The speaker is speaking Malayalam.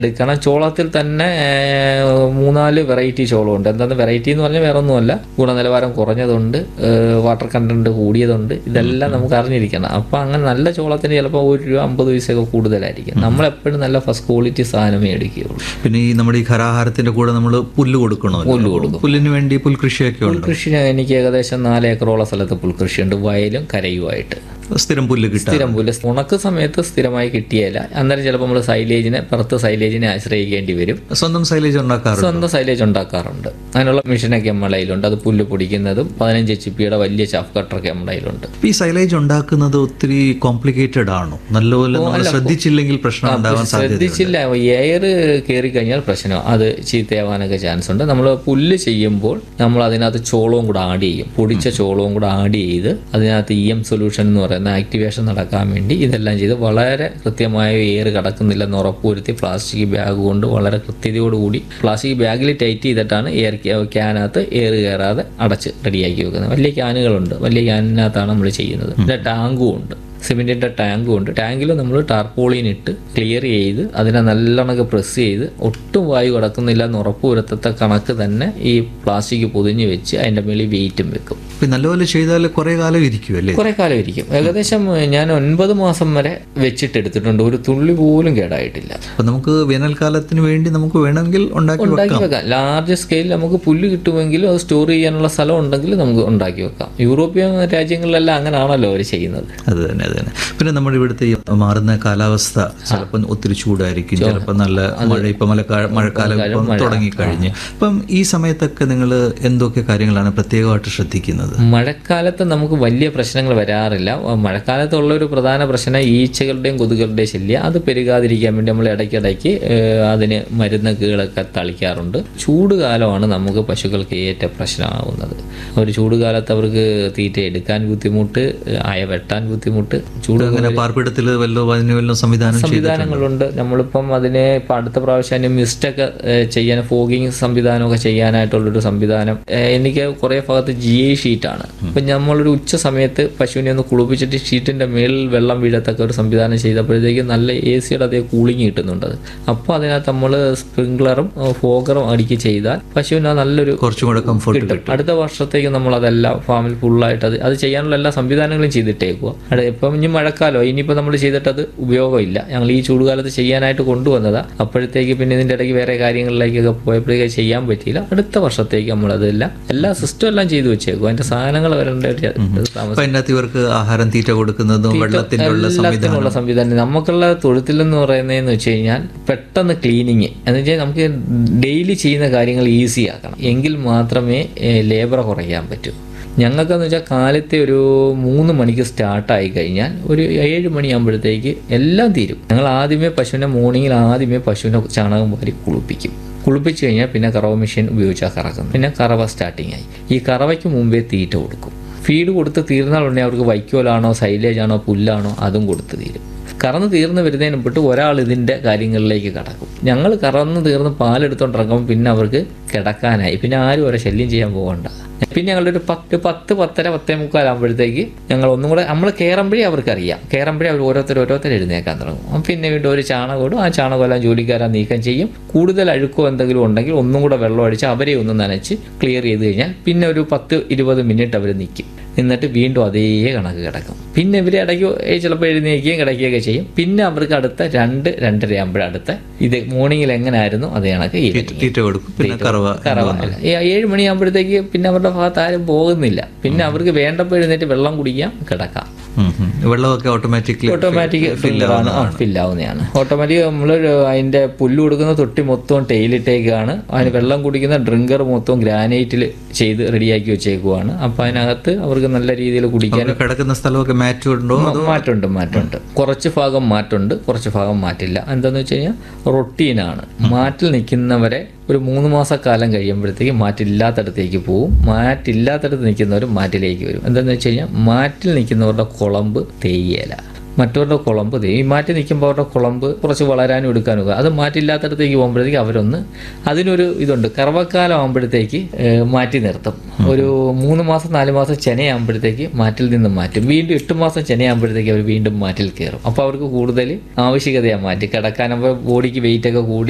എടുക്കണം ചോളത്തിൽ തന്നെ ഏഹ്, മൂന്നാല് വെറൈറ്റി ചോളമുണ്ട് എന്താന്ന് വെറൈറ്റി എന്ന് പറഞ്ഞാൽ വേറെ ഒന്നുമല്ല ഗുണനിലവാരം കുറഞ്ഞതുണ്ട് ഏഹ്, വാട്ടർ കണ്ടന്റ് കൂടിയതുണ്ട് ഇതെല്ലാം നമുക്ക് അറിഞ്ഞിരിക്കണം അപ്പം അങ്ങനെ നല്ല ചോളത്തിന് ചിലപ്പോൾ ഒരു രൂപ അമ്പത് പൈസയൊക്കെ കൂടുതലായിരിക്കും നമ്മളെപ്പോഴും നല്ല ഫസ്റ്റ് ക്വാളിറ്റി സാധനമേ എടുക്കുകയുള്ളൂ പിന്നെ ഈ നമ്മുടെ ഈ ഖരാഹാരത്തിന്റെ കൂടെ നമ്മൾ പുല്ല് കൊടുക്കണോ പുല്ല് കൊടുക്കും. പുല്ലിന് വേണ്ടി പുൽകൃഷിയൊക്കെ ഉണ്ട് പുൽകൃഷി എനിക്ക് ഏകദേശം നാല് ഏക്കറോളം സ്ഥലത്ത് പുൽകൃഷിയുണ്ട് വയലും കരയുമായിട്ട് സ്ഥിരം പുല്ല് കിട്ടാം സ്ഥിരം പുല്ല് ഉണക്ക് സമയത്ത് സ്ഥിരമായി കിട്ടിയല്ല അന്നേരം ചിലപ്പോൾ നമ്മൾ സൈലേജിനെ പുറത്ത് സൈലേജിനെ ആശ്രയിക്കേണ്ടി വരും സ്വന്തം സൈലേജ് ഉണ്ടാക്കാറുണ്ട് സ്വന്തം സൈലേജ് ഉണ്ടാക്കാറുണ്ട് അതിനുള്ള മെഷീനൊക്കെ നമ്മുടെ കയ്യിലുണ്ട് അത് പുല്ല് പൊടിക്കുന്നതും പതിനഞ്ച് എച്ച് പിയുടെ വലിയ ചാഫ് കട്ടറൊക്കെ നമ്മുടെ കയ്യിലുണ്ട് ഈ സൈലേജ് ഉണ്ടാക്കുന്നത് ഒത്തിരി കോംപ്ലിക്കേറ്റഡ് ആണോ നല്ലപോലെ നമ്മൾ ശ്രദ്ധിച്ചില്ലെങ്കിൽ പ്രശ്നം ഉണ്ടാവാൻ സാധ്യത ശ്രദ്ധിച്ചില്ല എയർ കയറി കഴിഞ്ഞാൽ പ്രശ്നം അത് ചീത്തയാവാനൊക്കെ ചാൻസ് ഉണ്ട് നമ്മൾ പുല്ല് ചെയ്യുമ്പോൾ നമ്മൾ അതിനകത്ത് ചോളവും കൂടെ ആഡ് ചെയ്യും പൊടിച്ച ചോളവും കൂടെ ആഡ് ചെയ്ത് അതിനകത്ത് ഇ എം സൊല്യൂഷൻ എന്ന് പറയുന്ന ആക്ടിവേഷൻ നടക്കാൻ വേണ്ടി ഇതെല്ലാം ചെയ്ത് വളരെ കൃത്യമായ എയർ കടക്കുന്നില്ലെന്ന് ഉറപ്പുവരുത്തി പ്ലാസ്റ്റിക് ബാഗ് കൊണ്ട് വളരെ കൃത്യതയോടുകൂടി പ്ലാസ്റ്റിക് ബാഗിൽ ടൈറ്റ് ചെയ്തിട്ടാണ് എയർ ക്യാനകത്ത് എയർ കയറാതെ അടച്ച് റെഡിയാക്കി വെക്കുന്നത് വലിയ ക്യാനുകളുണ്ട് വലിയ ക്യാനിനകത്താണ് നമ്മൾ ചെയ്യുന്നത് പിന്നെ ടാങ്കും ഉണ്ട് സിമെന്റിന്റെ ടാങ്കും ഉണ്ട് ടാങ്കിൽ നമ്മൾ ടാർപോളിൻ ഇട്ട് ക്ലിയർ ചെയ്ത് അതിനെ നല്ലോണക്ക് പ്രസ് ചെയ്ത് ഒട്ടും വായു കടക്കുന്നില്ല എന്ന് ഉറപ്പ് വരുത്തത്ത കണക്ക് തന്നെ ഈ പ്ലാസ്റ്റിക് പൊതിഞ്ഞ് വെച്ച് അതിന്റെ മേളിൽ വെയിറ്റും വെക്കും ഇപ്പൊ നല്ലപോലെ ചെയ്താൽ കുറെ കാലം ഇരിക്കും അല്ലേ കുറെ കാലം ഇരിക്കും ഏകദേശം ഞാൻ ഒൻപത് മാസം വരെ വെച്ചിട്ടെടുത്തിട്ടുണ്ട് ഒരു തുള്ളി പോലും കേടായിട്ടില്ല അപ്പൊ നമുക്ക് വേനൽക്കാലത്തിന് വേണ്ടി നമുക്ക് വേണമെങ്കിൽ ഉണ്ടാക്കി ഉണ്ടാക്കി വെക്കാം വെക്കാം ലാർജ് സ്കെയിലിൽ നമുക്ക് പുല്ല് കിട്ടുമെങ്കിലും അത് സ്റ്റോർ ചെയ്യാനുള്ള സ്ഥലം ഉണ്ടെങ്കിൽ നമുക്ക് ഉണ്ടാക്കി വെക്കാം യൂറോപ്യൻ രാജ്യങ്ങളിലെല്ലാം അങ്ങനെയാണല്ലോ അവർ ചെയ്യുന്നത് അത് തന്നെ അത് തന്നെ പിന്നെ നമ്മുടെ ഇവിടുത്തെ ഈ മാറുന്ന കാലാവസ്ഥ ചിലപ്പോൾ ഒത്തിരി ചൂടായിരിക്കും ചിലപ്പോൾ നല്ല മഴ ഇപ്പൊ മഴക്കാല മഴക്കാലം ഇപ്പം തുടങ്ങിക്കഴിഞ്ഞ് അപ്പം ഈ സമയത്തൊക്കെ നിങ്ങൾ എന്തൊക്കെ കാര്യങ്ങളാണ് പ്രത്യേകമായിട്ട് ശ്രദ്ധിക്കുന്നത് മഴക്കാലത്ത് നമുക്ക് വലിയ പ്രശ്നങ്ങൾ വരാറില്ല മഴക്കാലത്തുള്ള ഒരു പ്രധാന പ്രശ്നം ഈച്ചകളുടെയും കൊതുകളുടെയും ശല്യം അത് പെരുകാതിരിക്കാൻ വേണ്ടി നമ്മൾ ഇടയ്ക്കിടയ്ക്ക് ഏഹ്, അതിന് മരുന്ന് കീഴൊക്കെ തളിക്കാറുണ്ട് ചൂട് കാലമാണ് നമുക്ക് പശുക്കൾക്ക് ഏറ്റവും പ്രശ്നമാവുന്നത് ഒരു ചൂട് കാലത്ത് അവർക്ക് തീറ്റ എടുക്കാൻ ബുദ്ധിമുട്ട് അയ വെട്ടാൻ ബുദ്ധിമുട്ട് ചൂട് അങ്ങനെ പാർപ്പിടത്തിൽ വല്ലോ അതിന് വല്ലോ സംവിധാനം ചെയ്ത് സംവിധാനങ്ങളുണ്ട് നമ്മളിപ്പം അതിനെ ഇപ്പം അടുത്ത പ്രാവശ്യം അതിന് മിസ്റ്റൊക്കെ ചെയ്യാൻ ഫോഗിങ് സംവിധാനമൊക്കെ ചെയ്യാനായിട്ടുള്ളൊരു സംവിധാനം ഏഹ്, എനിക്ക് കുറേ ഭാഗത്ത് ജി ഐ ഷീറ്റാണ് അപ്പം നമ്മളൊരു ഉച്ച സമയത്ത് പശുവിനെ ഒന്ന് കുളിപ്പിച്ചിട്ട് ഷീറ്റിന്റെ മേളിൽ വെള്ളം വീഴത്തക്ക ഒരു സംവിധാനം ചെയ്തപ്പോഴത്തേക്ക് നല്ല എ സിയുടെ അതേ കൂളിംഗ് കിട്ടുന്നുണ്ട് അത് അപ്പോൾ അതിനകത്ത് നമ്മൾ സ്പ്രിംഗ്ലറും ഫോഗറും അടുക്കി ചെയ്താൽ പശുവിന് അത് നല്ലൊരു കുറച്ചും കൂടെ കംഫർട്ട് കിട്ടും അടുത്ത വർഷത്തേക്ക് നമ്മൾ അതെല്ലാം ഫാമിൽ ഫുള്ളായിട്ട് അത് അത് ചെയ്യാനുള്ള എല്ലാ സംവിധാനങ്ങളും ചെയ്തിട്ടേക്കുക അവിടെ ഇപ്പം ഇനി മഴക്കാലം ഇനിയിപ്പോൾ നമ്മൾ ചെയ്തിട്ടത് ഉപയോഗമില്ല ഞങ്ങൾ ഈ ചൂടുകാലത്ത് ചെയ്യാനായിട്ട് കൊണ്ടുവന്നതാ അപ്പോഴത്തേക്ക് പിന്നെ ഇതിൻ്റെ ഇടയ്ക്ക് വേറെ കാര്യങ്ങളിലേക്കൊക്കെ പോയപ്പോഴേക്ക് ചെയ്യാൻ പറ്റിയില്ല അടുത്ത വർഷത്തേക്ക് നമ്മൾ അതെല്ലാം എല്ലാ സിസ്റ്റം എല്ലാം ചെയ്തു വെച്ചേക്കും അതിന്റെ സാധനങ്ങൾ വരേണ്ട ഒരു താമസം അപ്പൊ അതിനകത്ത് ഇവർക്ക് ആഹാരം തീറ്റ കൊടുക്കുന്നതും വെള്ളത്തിനുള്ള സംവിധാനം എല്ലാത്തിനുള്ള സംവിധാനം നമുക്കുള്ള തൊഴുത്തിൽ എന്ന് പറയുന്നതെന്ന് വെച്ച് കഴിഞ്ഞാൽ പെട്ടെന്ന് ക്ലീനിങ് എന്ന് വെച്ചാൽ നമുക്ക് ഡെയിലി ചെയ്യുന്ന കാര്യങ്ങൾ ഈസി ആക്കണം എങ്കിൽ മാത്രമേ ലേബർ കുറയ്ക്കാൻ പറ്റൂ ഞങ്ങൾക്കെന്ന് വെച്ചാൽ കാലത്തെ ഒരു മൂന്ന് മണിക്ക് സ്റ്റാർട്ടായി കഴിഞ്ഞാൽ ഒരു ഏഴ് മണിയാകുമ്പോഴത്തേക്ക് എല്ലാം തീരും ഞങ്ങൾ ആദ്യമേ പശുവിനെ മോർണിംഗിൽ ആദ്യമേ പശുവിനെ ചാണകം വാരി കുളിപ്പിക്കും കുളിപ്പിച്ച് കഴിഞ്ഞാൽ പിന്നെ കറവ മെഷീൻ ഉപയോഗിച്ചാൽ കറക്കും പിന്നെ കറവ സ്റ്റാർട്ടിങ് ആയി ഈ കറവയ്ക്ക് മുമ്പേ തീറ്റ കൊടുക്കും ഫീഡ് കൊടുത്ത് തീർന്നാൽ ഉടനെ അവർക്ക് വൈക്കോലാണോ സൈലേജ് ആണോ പുല്ലാണോ അതും കൊടുത്ത് തീരും കറന്ന് തീർന്ന് വരുന്നതിന് മുമ്പിട്ട് ഒരാൾ ഇതിൻ്റെ കാര്യങ്ങളിലേക്ക് കടക്കും ഞങ്ങൾ കറന്ന് തീർന്ന് പാലെടുത്തോണ്ടിറങ്ങുമ്പോൾ പിന്നെ അവർക്ക് കിടക്കാനായി പിന്നെ ആരും അവരെ ശല്യം ചെയ്യാൻ പോകണ്ട പിന്നെ ഞങ്ങളുടെ ഒരു പത്ത് പത്ത് പത്തര പത്തേ മുക്കാലാകുമ്പോഴത്തേക്ക് ഞങ്ങൾ ഒന്നും കൂടെ നമ്മൾ കയറുമ്പോഴേ അവർക്കറിയാം കയറുമ്പോഴേ അവർ ഓരോരുത്തർ ഓരോരുത്തർ എഴുന്നേക്കാൻ തുടങ്ങും അപ്പം പിന്നെ വീണ്ടും ഒരു ചാണകം ഇടും ആ ചാണകമെല്ലാം ജോലിക്കാരാ നീക്കം ചെയ്യും കൂടുതൽ അഴുക്കോ എന്തെങ്കിലും ഉണ്ടെങ്കിൽ ഒന്നും കൂടെ വെള്ളം അടിച്ച് അവരെ ഒന്ന് നനച്ച് ക്ലിയർ ചെയ്ത് കഴിഞ്ഞാൽ പിന്നെ ഒരു പത്ത് ഇരുപത് മിനിറ്റ് അവർ നിൽക്കും എന്നിട്ട് വീണ്ടും അതേ കണക്ക് കിടക്കും പിന്നെ ഇവരെ ഇടയ്ക്ക് ചിലപ്പോൾ എഴുന്നേക്കുകയും കിടക്കുകയൊക്കെ ചെയ്യും പിന്നെ അവർക്ക് അടുത്ത രണ്ട് രണ്ടര ആകുമ്പോഴടുത്ത ഇത് മോർണിംഗിൽ എങ്ങനെയായിരുന്നു അതേ കണക്ക് ഈവനിങ് തീറ്റ കൊടുക്കും പിന്നെ കറവ കറവാണ് ഏഴ് മണിയാകുമ്പോഴത്തേക്ക് പിന്നെ അവരുടെ ഭാഗത്ത് ആരും പോകുന്നില്ല പിന്നെ അവർക്ക് വേണ്ടപ്പോൾ എഴുന്നേറ്റ് വെള്ളം കുടിക്കാം കിടക്കാം ഉം, ഉം. വെള്ളമൊക്കെ ഓട്ടോമാറ്റിക്കലി ഓട്ടോമാറ്റിക് ഫില്ലറാണ് ഫില്ലാവുന്നതാണ് ഓട്ടോമാറ്റിക് നമ്മൾ അതിന്റെ പുല്ല് കൊടുക്കുന്ന തൊട്ടി മൊത്തം ടൈലിട്ടേക്കാണ് അതിന് വെള്ളം കുടിക്കുന്ന ഡ്രിങ്കർ മൊത്തം ഗ്രാനൈറ്റിൽ ചെയ്ത് റെഡിയാക്കി വെച്ചേക്കുവാണ് അപ്പൊ അതിനകത്ത് അവർക്ക് നല്ല രീതിയിൽ കുടിക്കാൻ കിടക്കുന്ന സ്ഥലമൊക്കെ മാറ്റ് ഉണ്ടോ മാറ്റമുണ്ട് മാറ്റമുണ്ട് കുറച്ച് ഭാഗം മാറ്റമുണ്ട് കുറച്ച് ഭാഗം മാറ്റില്ല എന്താന്ന് വെച്ച് കഴിഞ്ഞാൽ റൊട്ടീനാണ് മാറ്റിൽ നിൽക്കുന്നവരെ ഒരു മൂന്ന് മാസക്കാലം കഴിയുമ്പോഴത്തേക്ക് മാറ്റില്ലാത്തടത്തേക്ക് പോവും മാറ്റില്ലാത്തടത്ത് നിൽക്കുന്നവർ മാറ്റിലേക്ക് വരും എന്താണെന്ന് വെച്ച് കഴിഞ്ഞാൽ മാറ്റിൽ നിൽക്കുന്നവരുടെ കുളമ്പ് തേയില മറ്റവരുടെ കുളമ്പ് തേ ഈ മാറ്റി നിൽക്കുമ്പോൾ അവരുടെ കുളമ്പ് കുറച്ച് വളരാനും എടുക്കാനും ഒക്കെ അത് മാറ്റില്ലാത്തടത്തേക്ക് പോകുമ്പോഴത്തേക്ക് അവരൊന്ന് അതിനൊരു ഇതുണ്ട് കറവക്കാലം ആകുമ്പോഴത്തേക്ക് ഏഹ്, മാറ്റി നിർത്തും ഒരു മൂന്ന് മാസം നാല് മാസം ചെനയാകുമ്പോഴത്തേക്ക് മാറ്റിൽ നിന്ന് മാറ്റും വീണ്ടും എട്ട് മാസം ചെനയാകുമ്പോഴത്തേക്ക് അവർ വീണ്ടും മാറ്റിൽ കയറും അപ്പോൾ അവർക്ക് കൂടുതൽ ആവശ്യകതയാണ് മാറ്റി കിടക്കാൻ അപ്പോൾ ബോഡിക്ക് വെയിറ്റ് ഒക്കെ കൂടി